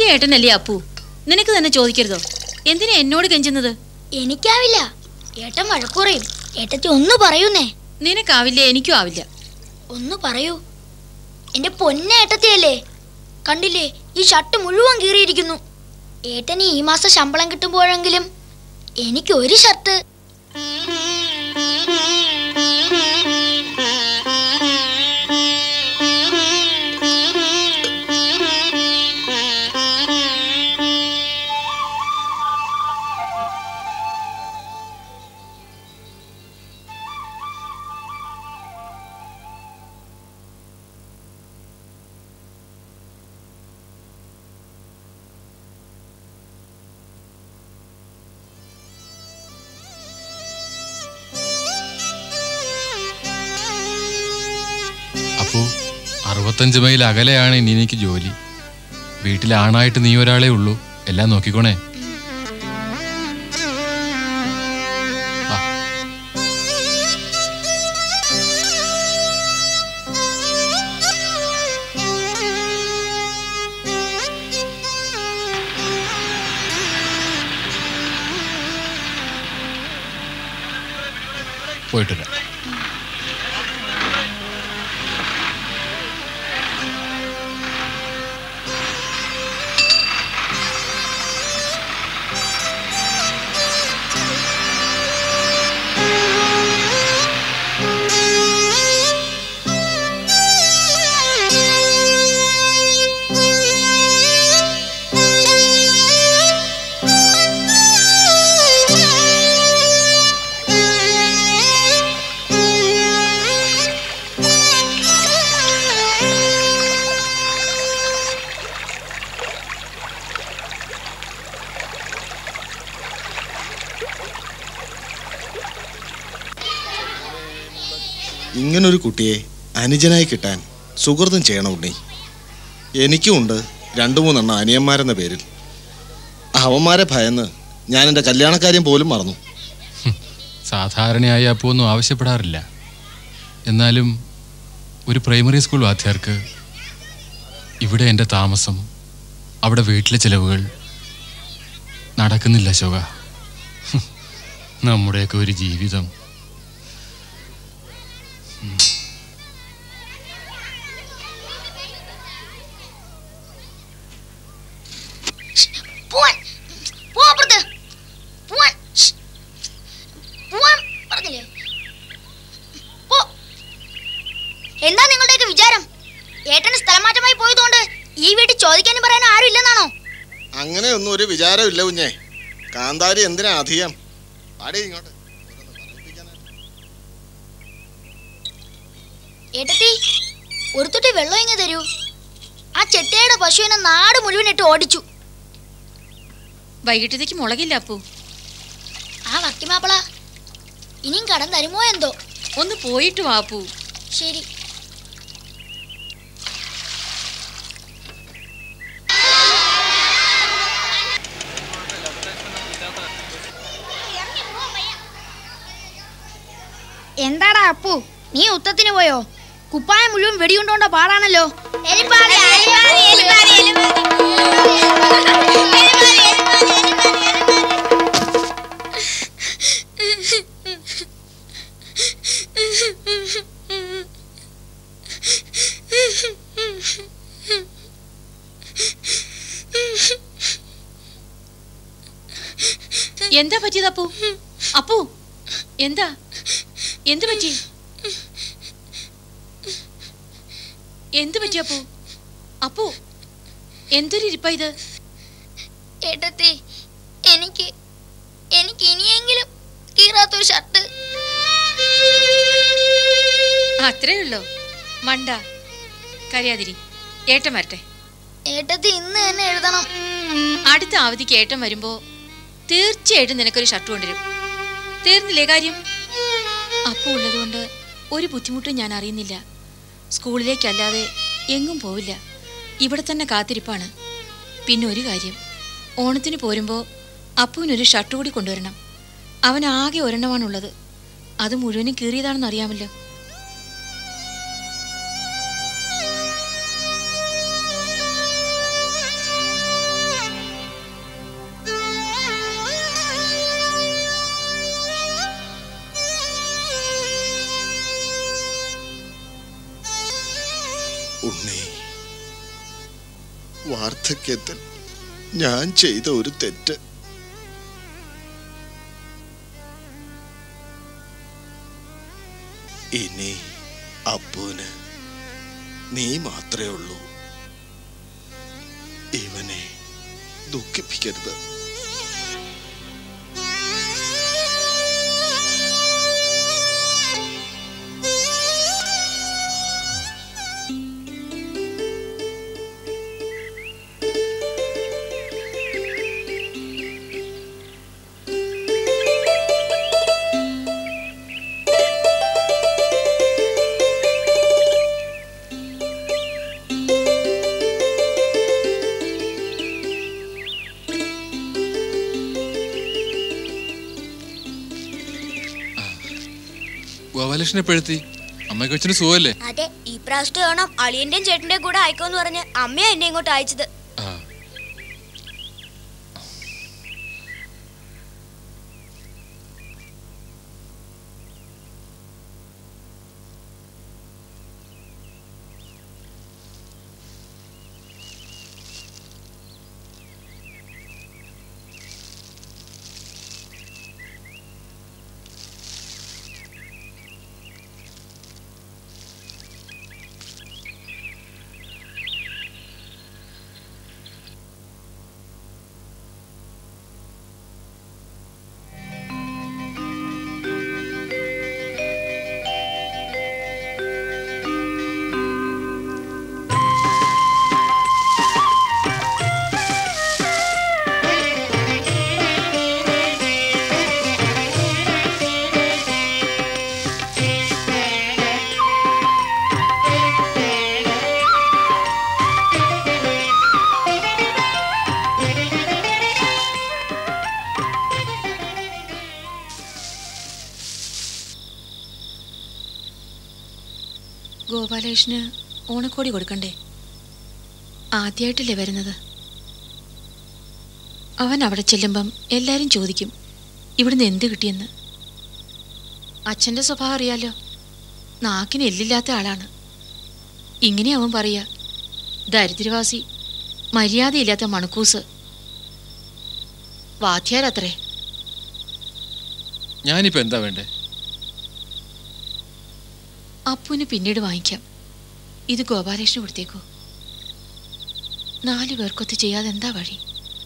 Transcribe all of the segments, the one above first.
നിന്റെ ഏട്ടനല്ലേ അപ്പു നിനക്ക് തന്നെ ചോദിക്കരുതോ എന്തിനാ എന്നോട് കെഞ്ചുന്നത് എനിക്കാവില്ല ഏട്ടൻ വഴക്കുറയും ഏട്ടത്തി ഒന്ന് പറയൂന്നേ നിനക്കാവില്ല എനിക്കും ആവില്ല ഒന്ന് പറയൂ എന്റെ പൊന്നേട്ടത്തിയല്ലേ കണ്ടില്ലേ ഈ ഷർട്ട് മുഴുവൻ കീറിയിരിക്കുന്നു ഏട്ടന് ഈ മാസം ശമ്പളം കിട്ടുമ്പോഴെങ്കിലും എനിക്ക് ഒരു ഷർട്ട് അപ്പോ അറുപത്തഞ്ച് മൈൽ അകലെയാണ് ഇനി എനിക്ക് ജോലി വീട്ടിൽ ആണായിട്ട് നീ ഒരാളേ ഉള്ളൂ എല്ലാം നോക്കിക്കോണേ വാ. പോയിട്ട് വരാം ഇങ്ങനൊരു കുട്ടിയെ അനുജനായി കിട്ടാൻ സുഹൃതം ചെയ്യണം ഉണ്ണി എനിക്കും ഉണ്ട് രണ്ടു മൂന്നെണ്ണം അനിയന്മാരെന്ന പേരിൽ അവന്മാരെ ഭയന്ന് ഞാൻ എൻ്റെ കല്യാണക്കാര്യം പോലും മറന്നു സാധാരണയായി അപ്പോൾ ഒന്നും ആവശ്യപ്പെടാറില്ല എന്നാലും ഒരു പ്രൈമറി സ്കൂൾ വാദ്യാർക്ക് ഇവിടെ എൻ്റെ താമസം അവിടെ വീട്ടിലെ ചിലവുകൾ നടക്കുന്നില്ല ശോക നമ്മുടെയൊക്കെ ഒരു ജീവിതം പോവാൻ പോ അപ്പുറത്ത് പോവാൻ ഷ്. പോവാൻ പറഞ്ഞില്ലേ പോ എന്താ നിങ്ങളുടെയൊക്കെ വിചാരം ഏട്ടന് സ്ഥലമാറ്റമായി പോയതുകൊണ്ട് ഈ വീട്ടിൽ ചോദിക്കാനും പറയാനും ആരും ഇല്ലെന്നാണോ അങ്ങനെയൊന്നും ഒരു വിചാരമില്ല കുഞ്ഞെ കാന്താരി എന്തിനാ അധികം പാടി ഇങ്ങോട്ട് ഏട്ടത്തി ഒരു തൊട്ടി വെള്ളം ഇങ്ങ് തരൂ ആ ചെട്ടിയുടെ പശുവിനെ നാട് മുഴുവൻ ഇട്ട് ഓടിച്ചു വൈകിട്ടത്തേക്ക് മുളകില്ല അപ്പു ആ വക്കിമാപ്പിള ഇനിയും കടം തരുമോ എന്തോ ഒന്ന് പോയിട്ട് വാ അപ്പു ശരി എന്താടാ അപ്പു നീ ഉത്തത്തിന് പോയോ കുപ്പായം മുഴുവൻ വെടിയുണ്ടോണ്ട പാടാണല്ലോ എന്താ പറ്റിയത് അപ്പു അപ്പു എന്താ എന്ത് പറ്റി എന്ത് പറ്റി അപ്പു അപ്പു എന്തൊരു ഇരിപ്പാ ഇത് ഏട്ടത്തി എനിക്ക് എനിക്ക് ഇനിയെങ്കിലും കീറാത്തൊരു ഷർട്ട് അത്രേ ഉള്ളോ മണ്ട കരയാതിരി ഏട്ടൻ വരട്ടെ ഏട്ടത്തി ഇന്ന് തന്നെ എഴുതണം അടുത്ത അവധിക്ക് ഏട്ടൻ വരുമ്പോ തീർച്ചയായിട്ടും നിനക്കൊരു ഷർട്ട് കൊണ്ടുവരും തീർന്നില്ലേ കാര്യം അപ്പു ഉള്ളതുകൊണ്ട് ഒരു ബുദ്ധിമുട്ടും ഞാൻ അറിയുന്നില്ല സ്കൂളിലേക്കല്ലാതെ എങ്ങും പോവില്ല ഇവിടെ തന്നെ കാത്തിരിപ്പാണ് പിന്നെ ഒരു കാര്യം ഓണത്തിന് പോരുമ്പോൾ അപ്പുവിനൊരു ഷർട്ട് കൂടി കൊണ്ടുവരണം അവൻ ആകെ ഒരെണ്ണമാണുള്ളത് അത് മുഴുവനും കീറിയതാണെന്ന് അറിയാമല്ലോ ഉണ്ണി വാർദ്ധക്യത്തിൽ ഞാൻ ചെയ്ത ഒരു തെറ്റ് ഇനി അപ്പൂന് നീ മാത്രമേ ഉള്ളൂ ഇവനെ ദുഃഖിപ്പിക്കരുത് ഗോപാലകൃഷ്ണൻ എപ്പോഴെത്തി അമ്മയ്ക്ക് കൊച്ചിന് സുഖമല്ലേ അതെ ഈ പ്രാവശ്യത്തെ ഓണം അളിയന്റെയും ചേട്ടന്റെയും കൂടെ അയക്കോന്ന് പറഞ്ഞ് അമ്മയാ എന്നെ ഇങ്ങോട്ട് അയച്ചത് ആ ഗോപാലകൃഷ്ണന് ഓണക്കോടി കൊടുക്കണ്ടേ ആദ്യമായിട്ടല്ലേ വരുന്നത് അവൻ അവിടെ ചെല്ലുമ്പം എല്ലാരും ചോദിക്കും ഇവിടുന്ന് എന്ത് കിട്ടിയെന്ന് അച്ഛൻ്റെ സ്വഭാവം അറിയാലോ നാക്കിന് എല്ലില്ലാത്ത ആളാണ് ഇങ്ങനെ അവൻ പറയാ ദരിദ്രവാസി മര്യാദയില്ലാത്ത മണക്കൂസ് വാദ്യാരത്രേ ഞാനിപ്പോ എന്താ വേണ്ടേ അപ്പുവിന് പിന്നീട് വാങ്ങിക്കാം ഇത് ഗോപാലകൃഷ്ണൻ കൊടുത്തേക്കോ നാലു പേർക്കൊത്ത് ചെയ്യാതെ എന്താ വഴി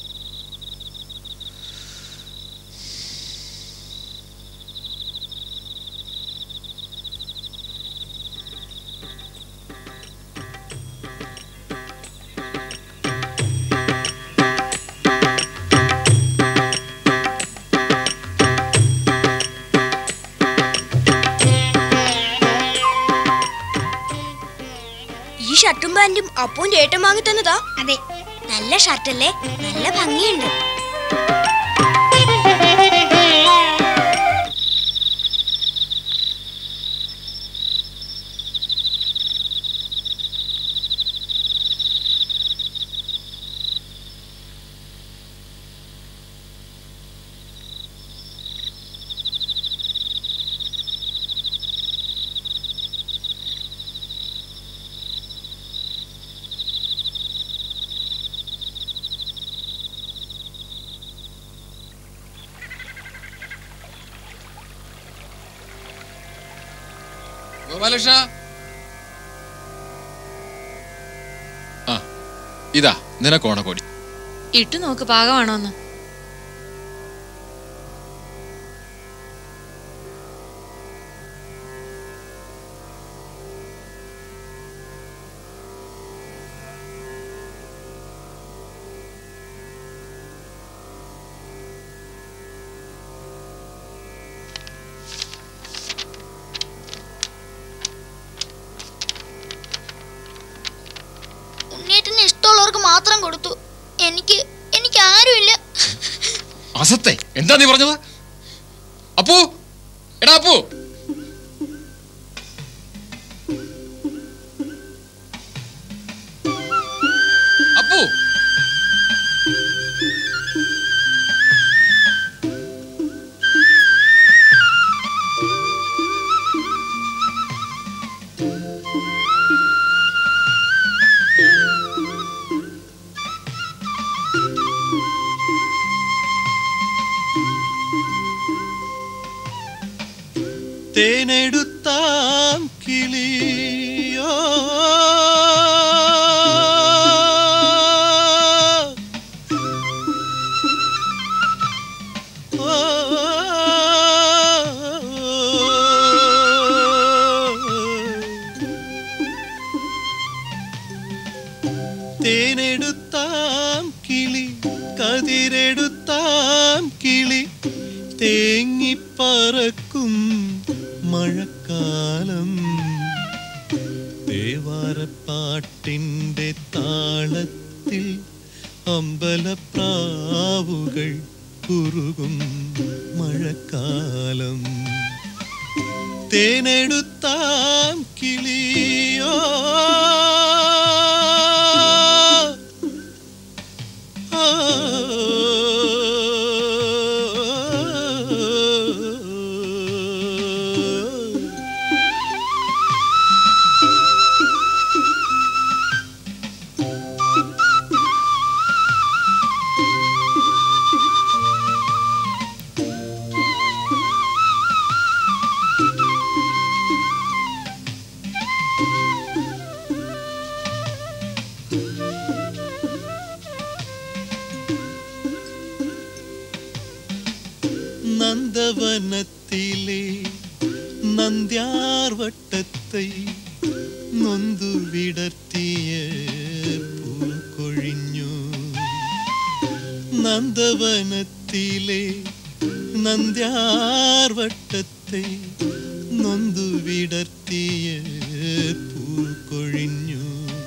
ഈ ഷർട്ടും പാന്റും അപ്പവും ചേട്ടൻ വാങ്ങി തന്നതാ അതെ നല്ല ഷർട്ടല്ലേ നല്ല ഭംഗിയുണ്ട് ഗോപാലകൃഷ്ണ ആ ഇതാ നിനക്ക് ഓണക്കോടി ഇട്ടു നോക്ക് പാകമാണോന്ന് ഉണ്ണേറ്റിന് ഇഷ്ടമുള്ളവർക്ക് മാത്രം കൊടുത്തു എനിക്ക് എനിക്ക് ആരുമില്ല അസത്തെ എന്താ നീ പറഞ്ഞത് അപ്പു എടാ അപ്പു അപ്പു തേനെടുത്താം കിളിയോ തേനെടുത്താം കിളി കതിരെടുത്താം കിളി തേങ്ങിപ്പറക്കും മഴക്കാലം ദേവാരപ്പാട്ടിൻ്റെ താളത്തിൽ അമ്പലപ്രാവുകൾ കുറുകും മഴക്കാലം തേനെടുത്താം കിളിയോ നന്ദവനത്തിലെ നന്ദ്യാർവട്ടത്തെ നൊന്തു വിടർത്തിയ പൂക്കൊഴിഞ്ഞു നന്ദവനത്തിലെ നന്ദ്യാർവട്ടത്തെ നൊന്തു വിടർത്തിയ പൂക്കൊഴിഞ്ഞു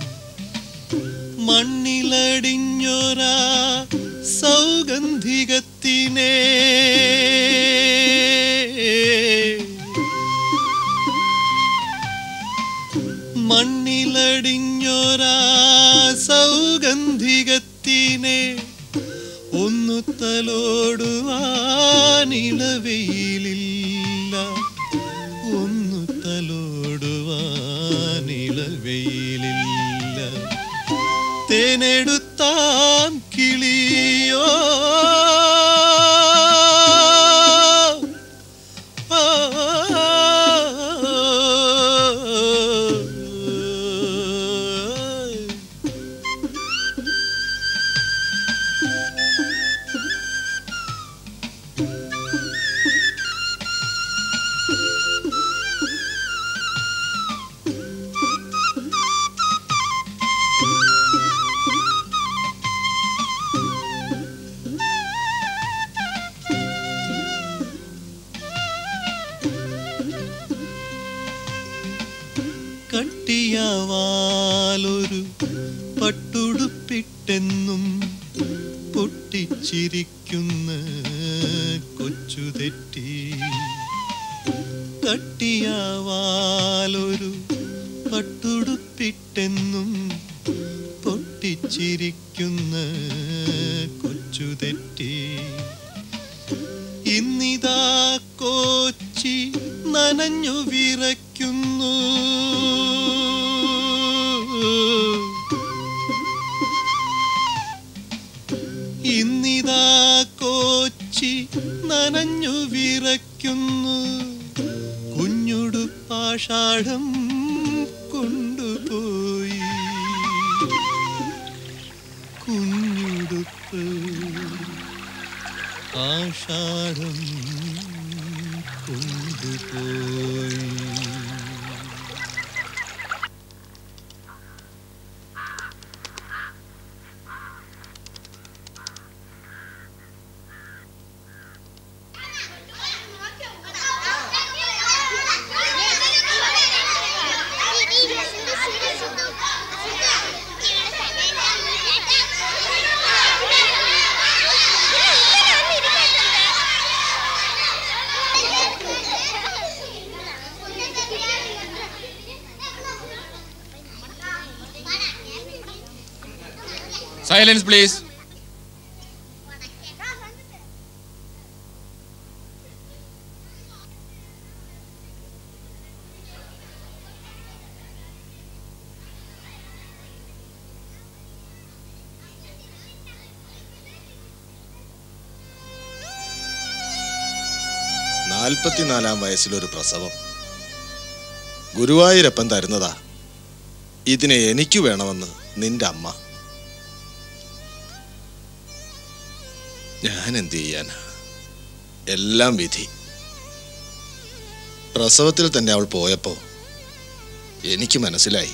മണ്ണിലടിഞ്ഞൊരാ സൗഗന്ധികത്തിനെ മണ്ണിലടിഞ്ഞൊരാ സൗഗന്ധികത്തിനെ ഒന്നു തലോടുവാനിളവെയിലില്ല ഒന്നു തലോടുവാനിളവെയിലില്ല തേനെടുത്താം കിളിയോ കട്ടിയവാലൊരു പട്ടുടുപ്പിട്ടെന്നും പൊട്ടിച്ചിരിക്കുന്ന കൊച്ചു തെറ്റി കട്ടിയവാലൊരു പട്ടുടുപ്പിട്ടെന്നും പൊട്ടിച്ചിരിക്കുന്ന കൊച്ചു തെറ്റി ഇന്നിതാ കോച്ചി നനഞ്ഞു വിറയ്ക്കുന്നു ഇന്നിതാ കോച്ചി നനഞ്ഞു വിറയ്ക്കുന്നു കുഞ്ഞുടുപ്പാഷാഢം കൊണ്ടുപോയി കുഞ്ഞുടുപ്പ് ആഷാഢം കൊണ്ടുപോയി സൈലൻസ് പ്ലീസ് നാൽപ്പത്തിനാലാം വയസ്സിലൊരു പ്രസവം ഗുരുവായൂരപ്പൻ തരുന്നതാ ഇതിനെ എനിക്ക് വേണമെന്ന് നിന്റെ അമ്മ ഞാൻ എന്ത് ചെയ്യാനാ എല്ലാം വിധി പ്രസവത്തിൽ തന്നെ അവൾ പോയപ്പോ എനിക്ക് മനസ്സിലായി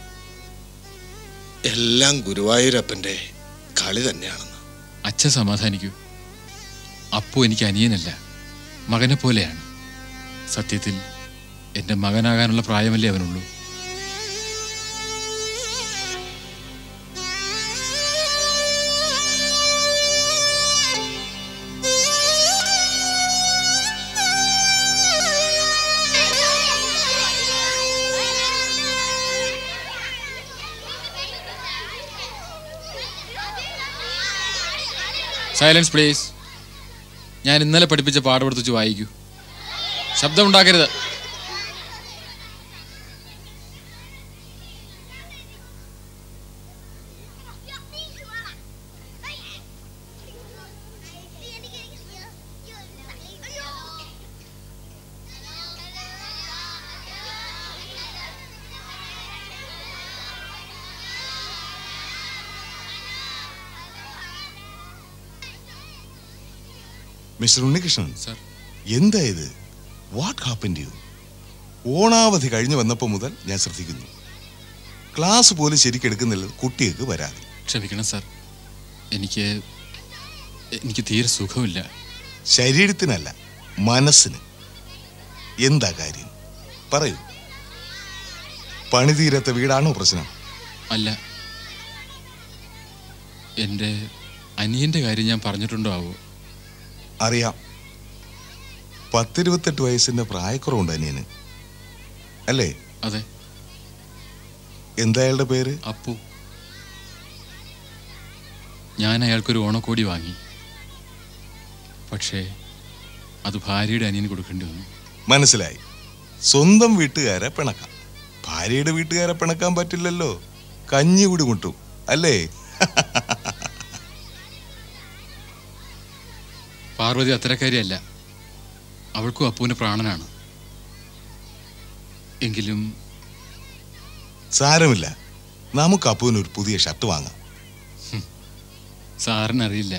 എല്ലാം ഗുരുവായൂരപ്പന്റെ കളി തന്നെയാണെന്ന് അച്ഛൻ സമാധാനിക്കൂ അപ്പു എനിക്ക് അനിയനല്ല മകനെ പോലെയാണ് സത്യത്തിൽ എൻ്റെ മകനാകാനുള്ള പ്രായമല്ലേ അവനുള്ളൂ സൈലൻസ് പ്ലീസ് ഞാൻ ഇന്നലെ പഠിപ്പിച്ച പാഠപുറത്ത് വെച്ച് വായിക്കൂ ശബ്ദമുണ്ടാക്കരുത് മിസ്റ്റർ ഉണ്ണികൃഷ്ണൻ സർ എന്താ ഇത് വാട്ട് ഹാപ്പൻ യു ഓണാവധി കഴിഞ്ഞു വന്നപ്പോൾ മുതൽ ഞാൻ ശ്രദ്ധിക്കുന്നു ക്ലാസ് പോലും ശരിക്കെടുക്കുന്നില്ല കുട്ടികൾക്ക് വരാതെ ക്ഷമിക്കണം സർ എനിക്ക് എനിക്ക് തീരെ സുഖമില്ല ശരീരത്തിനല്ല മനസ്സിന് എന്താ കാര്യം പറയൂ പണി തീരാത്ത വീടാണോ പ്രശ്നം അല്ല എൻ്റെ അനിയൻ്റെ കാര്യം ഞാൻ പറഞ്ഞിട്ടുണ്ടോ ആവോ അറിയാം പത്തിരുപത്തെട്ട് വയസ്സിന്റെ പ്രായക്കുറവുണ്ട് അനിയന് അല്ലേ അതെ എന്താ അയാളുടെ പേര് അപ്പു ഞാൻ അയാൾക്കൊരു ഓണക്കോടി വാങ്ങി പക്ഷേ അത് ഭാര്യയുടെ അനിയന് കൊടുക്കേണ്ടി വന്നു മനസ്സിലായി സ്വന്തം വീട്ടുകാരെ പിണക്കാം ഭാര്യയുടെ വീട്ടുകാരെ പിണക്കാൻ പറ്റില്ലല്ലോ കഞ്ഞി കൂടി മുട്ടും അല്ലേ പാർവതി അത്തരക്കാരിയല്ല അവൾക്കും അപ്പുവിന് പ്രാണനാണ് എങ്കിലും സാരമില്ല നമുക്ക് അപ്പുവിന് ഒരു പുതിയ ഷർട്ട് വാങ്ങാം സാറിനറിയില്ല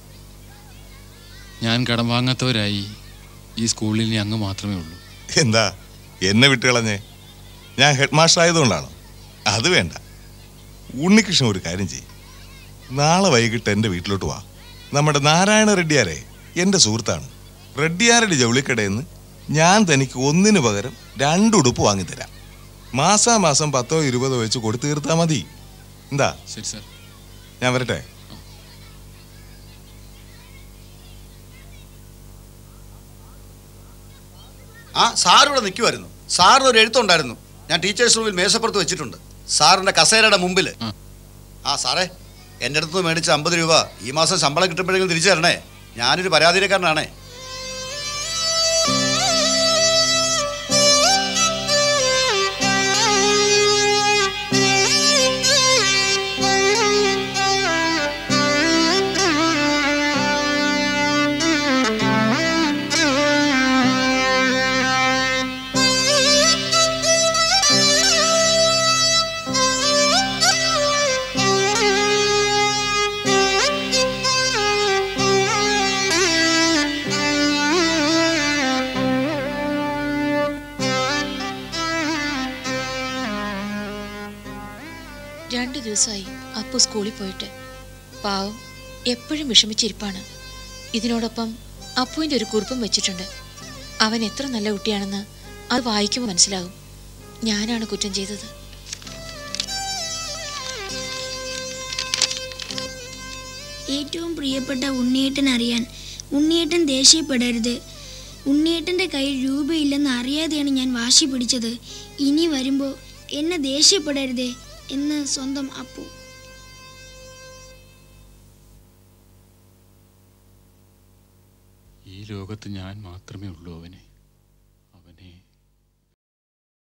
ഞാൻ കടം വാങ്ങാത്തവരായി ഈ സ്കൂളിൽ ഇനി അങ്ങ് മാത്രമേ ഉള്ളൂ എന്താ എന്നെ വിട്ടുകളഞ്ഞേ ഞാൻ ഹെഡ് മാസ്റ്റർ ആയതുകൊണ്ടാണ് അത് വേണ്ട ഉണ്ണികൃഷ്ണൻ ഒരു കാര്യം ചെയ്യും നാളെ വൈകിട്ട് എൻ്റെ വീട്ടിലോട്ട് വാ നമ്മുടെ നാരായണ റെഡ്ഡിയാരെ എൻ്റെ സുഹൃത്താണ് റെഡ്ഡിയാരുടെ ജൗളിക്കടയിൽ നിന്ന് ഞാൻ തനിക്ക് ഒന്നിനു പകരം രണ്ട് ഉടുപ്പ് വാങ്ങിത്തരാം മാസാമാസം പത്തോ ഇരുപതോ വെച്ച് കൊടുത്തു തീർത്താൽ മതി എന്താ ശരി സാർ ഞാൻ വരട്ടെ ആ സാർ ഇവിടെ നിൽക്കുമായിരുന്നു സാറിന് ഒരു എഴുത്തുണ്ടായിരുന്നു ഞാൻ ടീച്ചേഴ്സ് റൂമിൽ മേശപ്പുറത്ത് വെച്ചിട്ടുണ്ട് സാറിന്റെ കസേരയുടെ മുമ്പിൽ ആ. ആ സാറേ എൻ്റെ അടുത്ത് നിന്ന് മേടിച്ച അമ്പത് രൂപ ഈ മാസം ശമ്പളം കിട്ടുമ്പോഴെങ്കിലും തിരിച്ചു തരണേ ഞാനൊരു പരാതിക്കാരനാണേ രണ്ടു ദിവസമായി അപ്പു സ്കൂളിൽ പോയിട്ട് പാവം എപ്പോഴും വിഷമിച്ചിരിപ്പാണ് ഇതിനോടൊപ്പം അപ്പുവിൻ്റെ ഒരു കുറിപ്പും വെച്ചിട്ടുണ്ട് അവൻ എത്ര നല്ല കുട്ടിയാണെന്ന് അത് വായിക്കുമ്പോൾ മനസ്സിലാകും ഞാനാണ് കുറ്റം ചെയ്തത് ഏറ്റവും പ്രിയപ്പെട്ട ഉണ്ണിയേട്ടൻ അറിയാൻ ഉണ്ണിയേട്ടൻ ദേഷ്യപ്പെടരുത് ഉണ്ണിയേട്ടൻ്റെ കയ്യിൽ രൂപയില്ലെന്ന് അറിയാതെയാണ് ഞാൻ വാശി പിടിച്ചത് ഇനി വരുമ്പോൾ എന്നെ ദേഷ്യപ്പെടരുതേ എന്ന് സ്വന്തം അപ്പു ഈ ലോകത്ത് ഞാൻ മാത്രമേ ഉള്ളൂ അവനെ